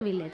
వీల్లేదు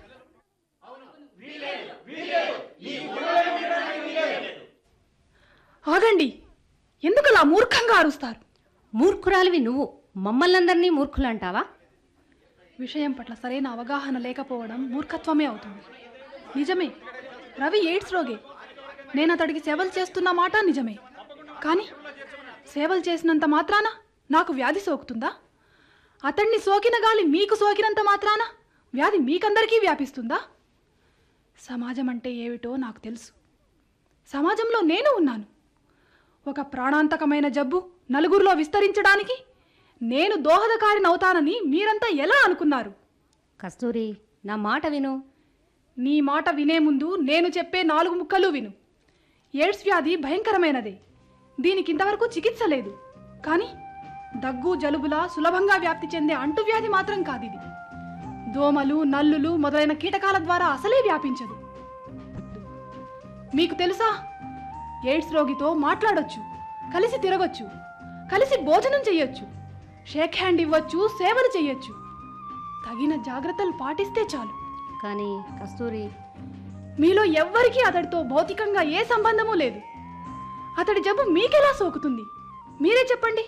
ఆగండి ఎందుకు అలా మూర్ఖంగా అరుస్తారు మూర్ఖురాలివి నువ్వు మమ్మల్నందరినీ మూర్ఖులు అంటావా విషయం పట్ల సరైన అవగాహన లేకపోవడం మూర్ఖత్వమే అవుతుంది నిజమే రవి ఎయిడ్స్ రోగే నేను అతడికి సేవలు చేస్తున్న మాట నిజమే కానీ సేవలు చేసినంత మాత్రాన నాకు వ్యాధి సోకుతుందా అతన్ని సోకిన గాలి మీకు సోకినంత మాత్రాన వ్యాధి మీకందరికీ వ్యాపిస్తుందా సమాజం అంటే ఏమిటో నాకు తెలుసు సమాజంలో నేను ఉన్నాను ఒక ప్రాణాంతకమైన జబ్బు నలుగురిలో విస్తరించడానికి నేను దోహదకారినవుతానని మీరంతా ఎలా అనుకున్నారు కస్తూరి నా మాట విను నీ మాట వినే ముందు నేను చెప్పే నాలుగు ముక్కలు విను ఎయిడ్స్ వ్యాధి భయంకరమైనదే దీనికి ఇంతవరకు చికిత్స లేదు కానీ దగ్గు జలుబులా సులభంగా వ్యాప్తి చెందే అంటువ్యాధి మాత్రం కాదు ఇది దోమలు నల్లులు మొదలైన కీటకాల ద్వారా అసలే వ్యాపించదు మీకు తెలుసా ఎయిడ్స్ రోగితో మాట్లాడొచ్చు కలిసి తిరగొచ్చు కలిసి భోజనం చెయ్యొచ్చు షేక్ హ్యాండ్ ఇవ్వచ్చు సేవలు చెయ్యొచ్చు తగిన జాగ్రత్తలు పాటిస్తే చాలు కానీ కస్తూరి మీలో ఎవ్వరికీ అతడితో భౌతికంగా ఏ సంబంధమూ లేదు అతడి జబ్బు మీకెలా సోకుతుంది మీరే చెప్పండి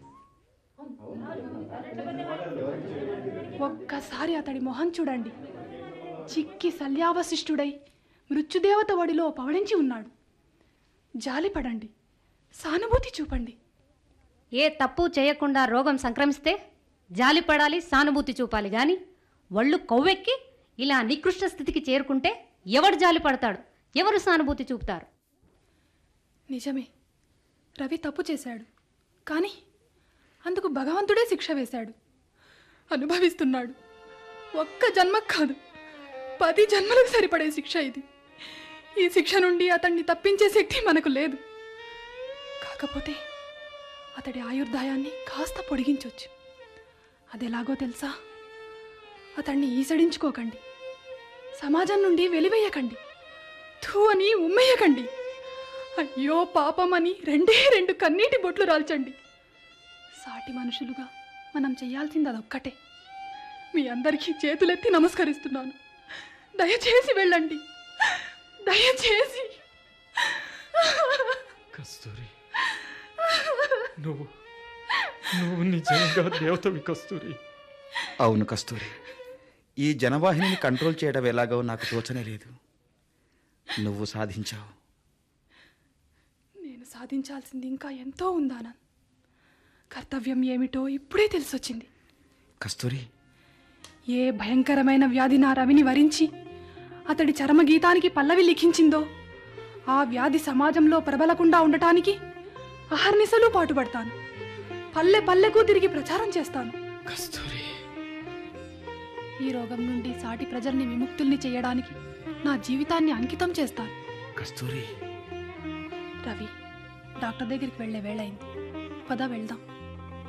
ఒక్కసారి అతడి మొహం చూడండి చిక్కి శల్యావశిష్టుడై మృత్యుదేవత ఒడిలో పవళించి ఉన్నాడు జాలిపడండి సానుభూతి చూపండి ఏ తప్పు చేయకుండా రోగం సంక్రమిస్తే జాలిపడాలి సానుభూతి చూపాలి గాని ఒళ్ళు కొవ్వెక్కి ఇలా నికృష్ట స్థితికి చేరుకుంటే ఎవడు జాలి పడతాడు ఎవరు సానుభూతి చూపుతారు నిజమే రవి తప్పు చేశాడు కానీ అందుకు భగవంతుడే శిక్ష వేశాడు అనుభవిస్తున్నాడు ఒక్క జన్మకు కాదు పది జన్మలకు సరిపడే శిక్ష ఇది ఈ శిక్ష నుండి అతన్ని తప్పించే శక్తి మనకు లేదు కాకపోతే అతడి ఆయుర్దాయాన్ని కాస్త పొడిగించవచ్చు అదెలాగో తెలుసా అతన్ని ఈసడించుకోకండి సమాజం నుండి వెలివేయకండి థూ అని ఉమ్మేయకండి అయ్యో పాపమని రెండే రెండు కన్నీటి బొట్లు రాల్చండి సాటి మనుషులుగా మనం చేయాల్సింది అదొక్కటే మీ అందరికీ చేతులెత్తి నమస్కరిస్తున్నాను దయచేసి వెళ్ళండి దయచేసి కస్తూరి నువ్వు నువ్వు నిజంగా దేవతవి కస్తూరి అవును కస్తూరి ఈ జనవాహినిని కంట్రోల్ చేయడం ఎలాగో నాకు తోచనే లేదు నువ్వు సాధించావు నేను సాధించాల్సింది ఇంకా ఎంతో ఉందానన్ కర్తవ్యం ఏమిటో ఇప్పుడే తెలిసొచ్చింది కస్తూరి ఏ భయంకరమైన వ్యాధి నా రవిని వరించి అతడి చరమగీతానికి పల్లవి లిఖించిందో ఆ వ్యాధి సమాజంలో ప్రబలకుండా ఉండటానికి అహర్నిశలు పాటుపడతాను పల్లె పల్లెకు తిరిగి ప్రచారం చేస్తాను కస్తూరి ఈ రోగం నుండి సాటి ప్రజల్ని విముక్తుల్ని చేయడానికి నా జీవితాన్ని అంకితం చేస్తాను కస్తూరి రవి డాక్టర్ దగ్గరికి వెళ్ళే వేళయింది పద వెళ్దాం